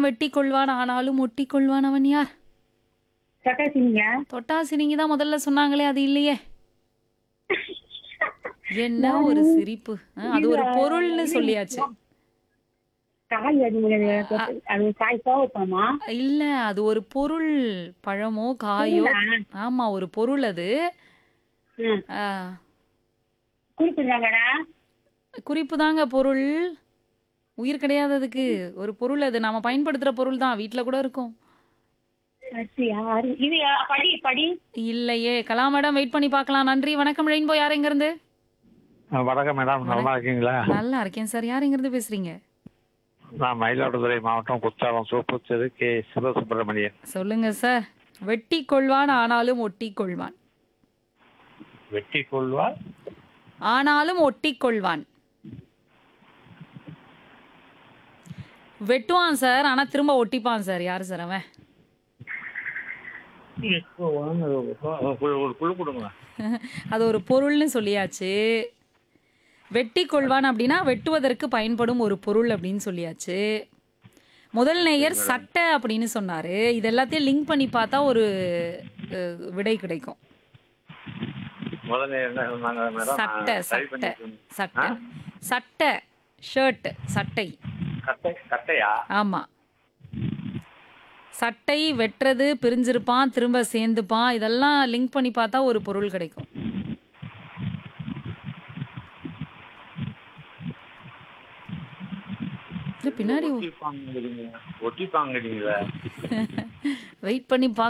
எல்லாம் வெட்டி கொள்வான் ஆனாலும் ஒட்டி கொள்வான் அவன் யார் சட்டாசிங்க தொட்டாசி நீங்க தான் முதல்ல சொன்னாங்களே அது இல்லையே என்ன ஒரு சிரிப்பு ஆ, அது ஒரு பொருள்னு சொல்லியாச்சு காய் அது அது காய் கோவப்பமா இல்ல அது ஒரு பொருள் பழமோ காயோ ஆமா ஒரு பொருள் அது ஆ, குறிப்பிடுறாங்கடா குறிப்பு தாங்க பொருள் உயிர் கிடையாது அதுக்கு ஒரு பொருள் அது நாம பயன்படுத்துற பொருள் தான் வீட்ல கூட இருக்கும் அப்படியா அது- இது படி படி இல்லையே கலா மேடம் வெயிட் பண்ணி பார்க்கலாம் நன்றி வணக்கம் ரெயின்போ யார் எங்க இருந்து வணக்கம் மேடம் நல்லா இருக்கீங்களா நல்லா இருக்கேன் சார் யார் எங்க இருந்து பேசுறீங்க நான் மயிலாடுதுறை மாவட்டம் குத்தாலம் சூப்பர் தெரு கே சிவசுப்பிரமணியன் சொல்லுங்க சார் வெட்டி கொள்வான் ஆனாலும் ஒட்டி கொள்வான் வெட்டி கொள்வார் ஆனாலும் ஒட்டி கொள்வான் வெட்டுவான் சார் ஆனா திரும்ப ஒட்டிப்பான் சார் யாரு சார் அவன் ஒரு குழு கொடுங்க அது ஒரு பொருள்னு சொல்லியாச்சு வெட்டி கொள்வான் அப்படின்னா வெட்டுவதற்கு பயன்படும் ஒரு பொருள் அப்படின்னு சொல்லியாச்சு முதல் நேயர் சட்டை அப்படின்னு சொன்னாரு இது எல்லாத்தையும் லிங்க் பண்ணி பார்த்தா ஒரு அஹ், விடை கிடைக்கும் முதல்ல என்ன சொன்னாங்க மேடம் சட்டை நான் சரி சட்டை பண்ணி சட்டை சட்டை ஷர்ட் சட்டை கட்டை கட்டையா ஆமா சட்டை வெட்டுறது பிரிஞ்சிருப்பான் திரும்ப சேர்ந்துப்பான் இதெல்லாம் லிங்க் பண்ணி பார்த்தா ஒரு பொருள் கிடைக்கும் இல்ல, பின்னாடி ஒட்டிப்பாங்கிறீங்க ஒட்டிப்பாங்கிறீங்களா வெயிட் பண்ணி பார்க்க